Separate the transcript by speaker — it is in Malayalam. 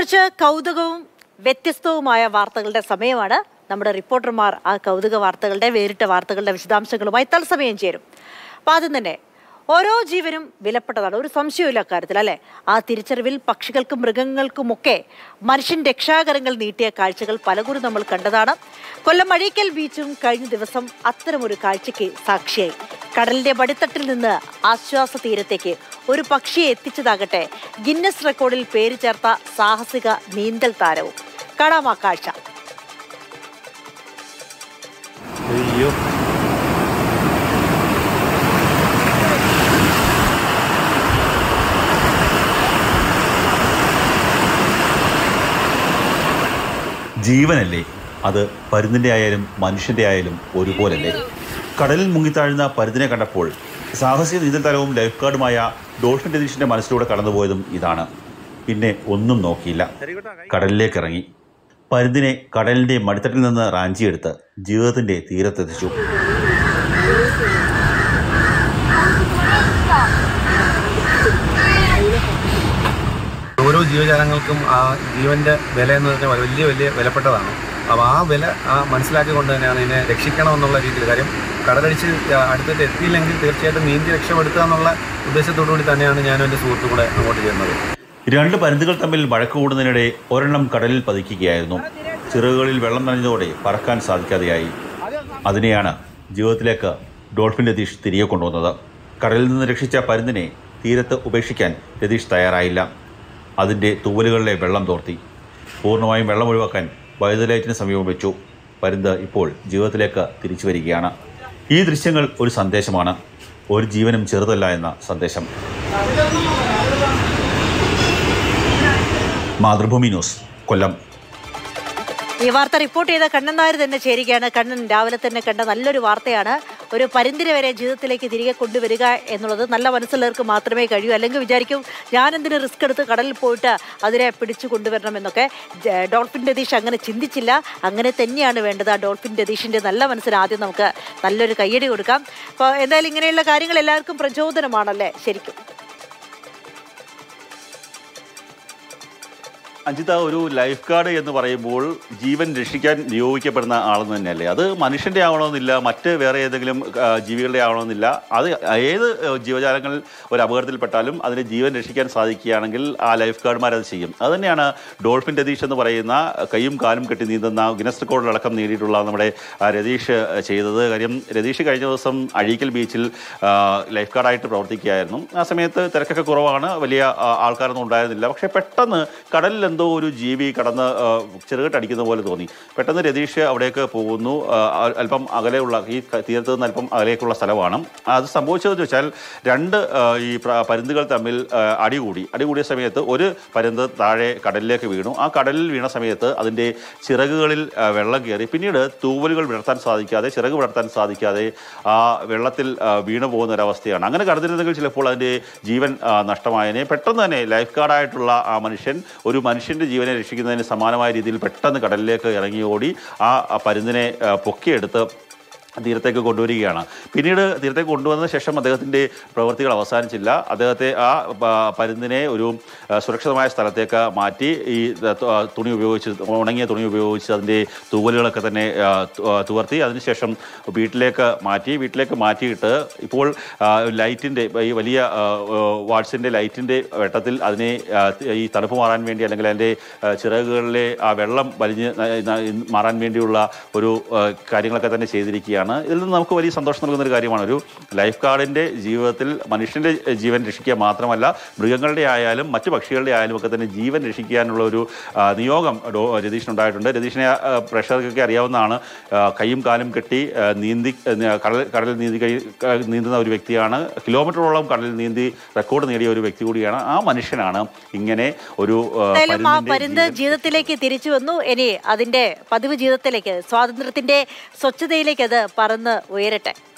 Speaker 1: കുറച്ച് കൗതുകവും വ്യത്യസ്തവുമായ വാർത്തകളുടെ സമയമാണ് നമ്മുടെ റിപ്പോർട്ടർമാർ ആ കൗതുക വാർത്തകളുടെ വേറിട്ട വാർത്തകളുടെ വിശദാംശങ്ങളുമായി തത്സമയം ചേരും അപ്പം ആദ്യം തന്നെ ഓരോ ജീവനും വിലപ്പെട്ടതാണ് ഒരു സംശയമില്ല അക്കാര്യത്തിൽ അല്ലെ ആ തിരിച്ചറിവിൽ പക്ഷികൾക്കും മൃഗങ്ങൾക്കുമൊക്കെ മനുഷ്യൻ രക്ഷാകരങ്ങൾ നീട്ടിയ കാഴ്ചകൾ പലകുറി നമ്മൾ കണ്ടതാണ് കൊല്ലം അഴീക്കൽ ബീച്ചും കഴിഞ്ഞ ദിവസം അത്തരമൊരു കാഴ്ചയ്ക്ക് സാക്ഷിയായി കടലിന്റെ പടിത്തട്ടിൽ നിന്ന് ആശ്വാസ തീരത്തേക്ക് ഒരു പക്ഷിയെ എത്തിച്ചതാകട്ടെ ഗിന്നസ് റെക്കോർഡിൽ പേര് ചേർത്ത സാഹസിക നീന്തൽ താരവും കാണാം ആ കാഴ്ച
Speaker 2: അയ്യോ ജീവനല്ലേ അത് പരുന്നിൻ്റെ ആയാലും മനുഷ്യൻ്റെ ആയാലും ഒരുപോലല്ലേ കടലിൽ മുങ്ങിത്താഴുന്ന പരുന്നിനെ കണ്ടപ്പോൾ സാഹസിക നീന്തൽത്തലവും ലൈഫ് ഗാർഡുമായ ഡോൾഫിൻ രതീഷിൻ്റെ മനസ്സിലൂടെ കടന്നുപോയതും ഇതാണ് പിന്നെ ഒന്നും നോക്കിയില്ല കടലിലേക്ക് ഇറങ്ങി പരുന്തിനെ കടലിൻ്റെ മടിത്തട്ടിൽ നിന്ന് റാഞ്ചിയെടുത്ത് ജീവിതത്തിൻ്റെ തീരത്തെത്തിച്ചു
Speaker 3: ഓരോ ജീവജാലങ്ങൾക്കും ആ ജീവന്റെ വില എന്ന് പറഞ്ഞാൽ വലിയ വലിയ വിലപ്പെട്ടതാണ് അപ്പോൾ ആ വില ആ മനസ്സിലാക്കിക്കൊണ്ട് തന്നെയാണ് ഇതിനെ രക്ഷിക്കണമെന്നുള്ള രീതിയിൽ കാര്യം കടലടിച്ച് അടുത്തിട്ട് എത്തിയില്ലെങ്കിൽ തീർച്ചയായിട്ടും നീന്തി രക്ഷപ്പെടുത്തുക എന്നുള്ള ഉദ്ദേശത്തോടു കൂടി തന്നെയാണ് ഞാനും എൻ്റെ സുഹൃത്തും കൂടെ അങ്ങോട്ട് ചെയ്യുന്നത്
Speaker 2: രണ്ട് പരുന്തുകൾ തമ്മിൽ വഴക്ക് കൂടുന്നതിനിടെ ഒരെണ്ണം കടലിൽ പതിക്കുകയായിരുന്നു ചിറകുകളിൽ വെള്ളം നനഞ്ഞതോടെ പറക്കാൻ സാധിക്കാതെയായി അതിനെയാണ് ജീവിതത്തിലേക്ക് ഡോൾഫിൻ രതീഷ് തിരികെ കൊണ്ടുവന്നത് കടലിൽ നിന്ന് രക്ഷിച്ച പരുന്തിനെ തീരത്ത് ഉപേക്ഷിക്കാൻ രതീഷ് തയ്യാറായില്ല അതിൻ്റെ തൂവലുകളിലെ വെള്ളം തോർത്തി പൂർണ്ണമായും വെള്ളം ഒഴിവാക്കാൻ വൈദ്യുതലൈറ്റിന് സമീപം വെച്ചു പരുന്ത് ഇപ്പോൾ ജീവിതത്തിലേക്ക് തിരിച്ചു വരികയാണ് ഈ ദൃശ്യങ്ങൾ ഒരു സന്ദേശമാണ് ഒരു ജീവനും ചെറുതല്ല എന്ന സന്ദേശം മാതൃഭൂമി ന്യൂസ് കൊല്ലം
Speaker 1: ഈ വാർത്ത റിപ്പോർട്ട് ചെയ്ത കണ്ണൻ നായർ തന്നെ ചേരുകയാണ് കണ്ണൻ രാവിലെ തന്നെ കണ്ട നല്ലൊരു വാർത്തയാണ് ഒരു പരിന്തിനെ വരെ ജീവിതത്തിലേക്ക് തിരികെ കൊണ്ടുവരിക എന്നുള്ളത് നല്ല മനസ്സുള്ളവർക്ക് മാത്രമേ കഴിയൂ അല്ലെങ്കിൽ വിചാരിക്കും ഞാൻ എന്തിന് റിസ്ക് എടുത്ത് കടലിൽ പോയിട്ട് അതിനെ പിടിച്ചു കൊണ്ടുവരണം എന്നൊക്കെ ജ- ഡോൾഫിൻ രതീഷ് അങ്ങനെ ചിന്തിച്ചില്ല അങ്ങനെ തന്നെയാണ് വേണ്ടത് ആ ഡോൾഫിൻ രതീഷിന്റെ നല്ല മനസ്സിന് ആദ്യം നമുക്ക് നല്ലൊരു കയ്യടി കൊടുക്കാം അപ്പോൾ എന്തായാലും ഇങ്ങനെയുള്ള കാര്യങ്ങൾ എല്ലാവർക്കും പ്രചോദനമാണല്ലേ ശരിക്കും
Speaker 2: അജിത ഒരു ലൈഫ് ഗാർഡ് എന്ന് പറയുമ്പോൾ ജീവൻ രക്ഷിക്കാൻ നിയോഗിക്കപ്പെടുന്ന ആളെന്ന് തന്നെയല്ലേ അത് മനുഷ്യന്റെ ആവണമെന്നില്ല മറ്റ് വേറെ ഏതെങ്കിലും ആ, ജീവികളുടെ ആവണമെന്നില്ല അത് ഏത് ജീവജാലങ്ങൾ ഒരു അപകടത്തിൽപ്പെട്ടാലും അതിന് ജീവൻ രക്ഷിക്കാൻ സാധിക്കുകയാണെങ്കിൽ ആ ലൈഫ് ഗാർഡുമാർ അത് ചെയ്യും അത് തന്നെയാണ് ഡോൾഫിൻ രതീഷ് എന്ന് പറയുന്ന കൈയും കാലും കെട്ടി നീന്തുന്ന ഗിനസ് റെക്കോർഡിലടക്കം നേടിയിട്ടുള്ള നമ്മുടെ ആ, രതീഷ് ചെയ്തത് കാര്യം രതീഷ് കഴിഞ്ഞ ദിവസം അഴീക്കൽ ബീച്ചിൽ ആ, ലൈഫ് ഗാർഡായിട്ട് പ്രവർത്തിക്കുകയായിരുന്നു ആ സമയത്ത് തിരക്കൊക്കെ കുറവാണ് വലിയ ആ, ആൾക്കാരൊന്നും ഉണ്ടായിരുന്നില്ല പക്ഷേ പെട്ടെന്ന് കടലിൽ എന്തോ ഒരു ജീവി കടന്ന് ആ, ചെറുകെട്ടടിക്കുന്ന പോലെ തോന്നി പെട്ടെന്ന് രതീഷ് അവിടേക്ക് പോകുന്നു ആ, അ- അല്പം അകലെയുള്ള ഈ ക- തീരത്ത് നിന്ന് അല്പം അകലേക്കുള്ള സ്ഥലമാണ് അത് സംഭവിച്ചതെന്ന് വെച്ചാൽ രണ്ട് ആ, ഈ പ്ര- പരുന്തുകൾ തമ്മിൽ ആ, അടികൂടി അടികൂടിയ സമയത്ത് ഒരു പരുന്ത് താഴെ കടലിലേക്ക് വീണു ആ കടലിൽ വീണ സമയത്ത് അതിൻ്റെ ചിറകുകളിൽ ആ, വെള്ളം കയറി പിന്നീട് തൂവലുകൾ വിടർത്താൻ സാധിക്കാതെ ചിറക് വിടർത്താൻ സാധിക്കാതെ ആ വെള്ളത്തിൽ ആ, വീണു പോകുന്ന ഒരവസ്ഥയാണ് അങ്ങനെ കടന്നിരുന്നെങ്കിൽ ചിലപ്പോൾ അതിൻ്റെ ജീവൻ ആ, നഷ്ടമായതിനെ പെട്ടെന്ന് തന്നെ ലൈഫ് ഗാർഡായിട്ടുള്ള ആ മനുഷ്യൻ ഒരു മനുഷ്യൻ്റെ ജീവനെ രക്ഷിക്കുന്നതിന് സമാനമായ രീതിയിൽ പെട്ടെന്ന് കടലിലേക്ക് ഇറങ്ങി ഓടി ആ ആ പരുന്തിനെ ആ, പൊക്കിയെടുത്ത് തീരത്തേക്ക് കൊണ്ടുവരികയാണ് പിന്നീട് തീരത്തേക്ക് കൊണ്ടുവന്ന ശേഷം അദ്ദേഹത്തിൻ്റെ പ്രവൃത്തികൾ അവസാനിച്ചില്ല അദ്ദേഹത്തെ ആ പ- പരുന്തിനെ ഒരു ആ, സുരക്ഷിതമായ സ്ഥലത്തേക്ക് മാറ്റി ഈ ത- തു- ആ, തുണി ഉപയോഗിച്ച് ഉണങ്ങിയ തുണി ഉപയോഗിച്ച് അതിൻ്റെ തൂവലുകളൊക്കെ തന്നെ ആ, തു- ആ, തുവർത്തി അതിനുശേഷം വീട്ടിലേക്ക് മാറ്റി വീട്ടിലേക്ക് മാറ്റിയിട്ട് ഇപ്പോൾ ആ, ലൈറ്റിൻ്റെ ഈ വലിയ ആ, ആ, വാട്സിൻ്റെ ലൈറ്റിൻ്റെ വെട്ടത്തിൽ അതിനെ ആ, ഈ തണുപ്പ് മാറാൻ വേണ്ടി അല്ലെങ്കിൽ അതിൻ്റെ ആ, ചിറകുകളിലെ ആ വെള്ളം വലിഞ്ഞ് ന- ന- മാറാൻ വേണ്ടിയുള്ള ഒരു ആ, കാര്യങ്ങളൊക്കെ തന്നെ ചെയ്തിരിക്കുകയാണ് ഇതിൽ നിന്ന് നമുക്ക് വലിയ സന്തോഷം നൽകുന്ന ഒരു കാര്യമാണ് ഒരു ലൈഫ് ഗാർഡിൻ്റെ ജീവിതത്തിൽ മനുഷ്യൻ്റെ ജീവൻ രക്ഷിക്കുക മാത്രമല്ല മൃഗങ്ങളുടെ ആയാലും മറ്റു പക്ഷികളുടെ ആയാലും ഒക്കെ തന്നെ ജീവൻ രക്ഷിക്കാനുള്ള ഒരു ആ, നിയോഗം ഡോ- രതീഷിനുണ്ടായിട്ടുണ്ട് രതീഷിനെ ആ, പ്രേക്ഷകർക്കൊക്കെ അറിയാവുന്നതാണ് ആ, കൈയും കാലും കെട്ടി ആ, നീന്തി ആ, കടൽ കടലിൽ നീന്തി കഴി ക- നീന്തുന്ന ഒരു വ്യക്തിയാണ് കിലോമീറ്ററോളം കടലിൽ നീന്തി റെക്കോർഡ് നേടിയ ഒരു വ്യക്തി കൂടിയാണ് ആ മനുഷ്യനാണ് ഇങ്ങനെ ഒരു ആ,
Speaker 1: എന്തായാലും ആ
Speaker 2: പരുന്തിന്റെ
Speaker 1: പരുന്ത്
Speaker 2: ജീവൻ
Speaker 1: ജീവിതത്തിലേക്ക് തിരിച്ചു വന്നു ഇനി അതിന്റെ പതിവ് ജീവിതത്തിലേക്ക് സ്വാതന്ത്ര്യത്തിന്റെ സ്വച്ഛതയിലേക്ക് അത് പറന്ന് ഉയരട്ടെ